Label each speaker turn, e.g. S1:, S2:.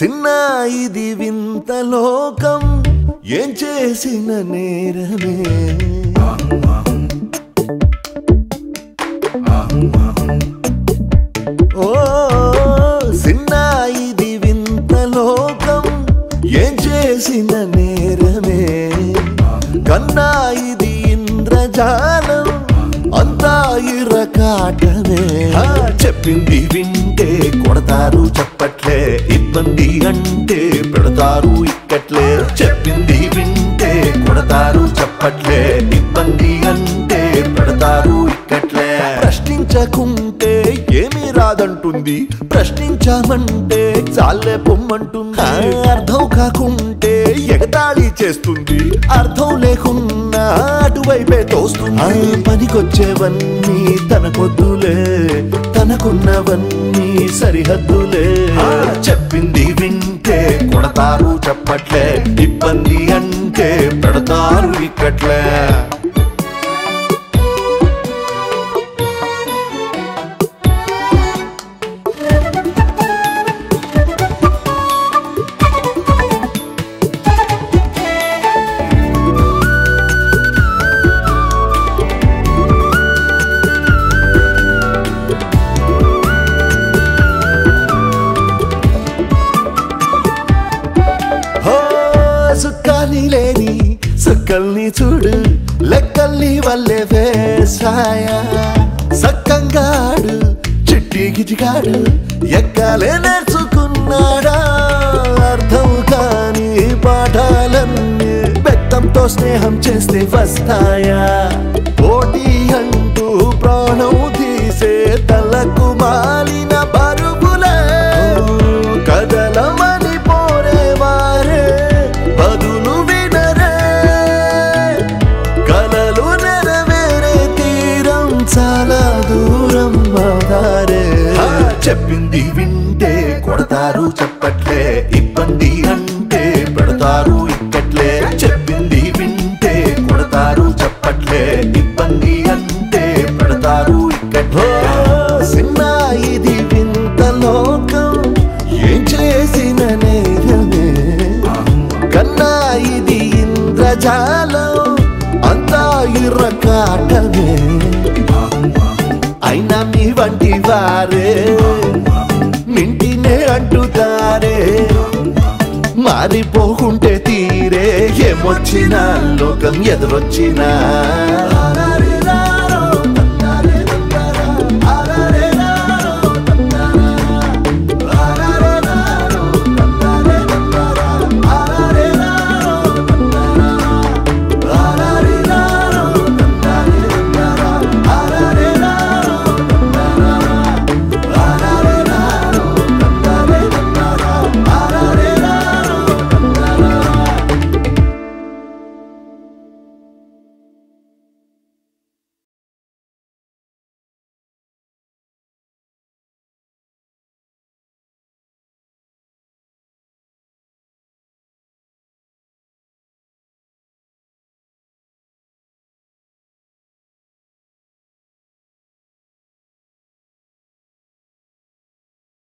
S1: సిన్న ఇది వింత లోకం ఏం చేసిన నేరమే ఓ సిన్న ఇది వింత లోకం ఏం చేసిన నేరమే కన్నా ఇది ఇంద్రజాలం అంతా ఇరకాటమే ఆ, చెప్పింది వింటే కొడతారు చెప్పట్లే ఇబ్బంది అంటే పెడతారు ఇక్కట్లే చెప్పింది వింటే కొడతారు చెప్పట్లే ఇబ్బంది అంటే పెడతారు ఇక్కట్లే ప్రశ్నించకుంటే ఏమీ రాదంటుంది ప్రశ్నించామంటే చాలే పొమ్మంటుంది అర్థం కాకుంటే ఎగతాళి చేస్తుంది అర్థం లేకున్నా అటువైపే తోస్తుంది పనికొచ్చేవన్నీ తనకొద్దులే తనకున్నవన్నీ సరిహద్దులే ఆ, చెప్పింది వింటే కొడతారు చెప్పట్లే ఇబ్బంది అంటే పెడతారు ఇక్కట్లే హో సుక్కల్ని లేని సుక్కల్ని చూడు లెక్కల్ని వల్లే వేసాయ సక్కంగాడు చిట్టి గిజిగాడు ఎక్కాలే నేర్చుకున్నాడా అర్థం కాని పాఠాలన్నీ బెత్తంతో స్నేహం చేస్తే వస్తాయా పోటీ అంటూ ప్రాణం తీసే తలకు మాలిన బరువులే కదలమని పోరేవారే బదులు వినరే కలలు నెరవేరే తీరం చాలా దూరం మాదారే చెప్పింది వింటే కొడతారు చెప్పట్లే ఇబ్బంది అంటే పెడతారు ఇక్కట్లే చెప్పింది వింటే కొడతారు చెప్పట్లే ఇబ్బంది అంటే పెడతారు ఇక్కట్లే సిన్న ఇది వింత లోకం ఏం చేసిన నేరమే కన్నా ఇది ఇంద్రజాలం అంతా ఇర్రకాటమే అయినా మీ వంటి వారే నింటినే అంటుతారే మారిపోకుంటే తీరే ఏమొచ్చినా లోకం ఎదురొచ్చినా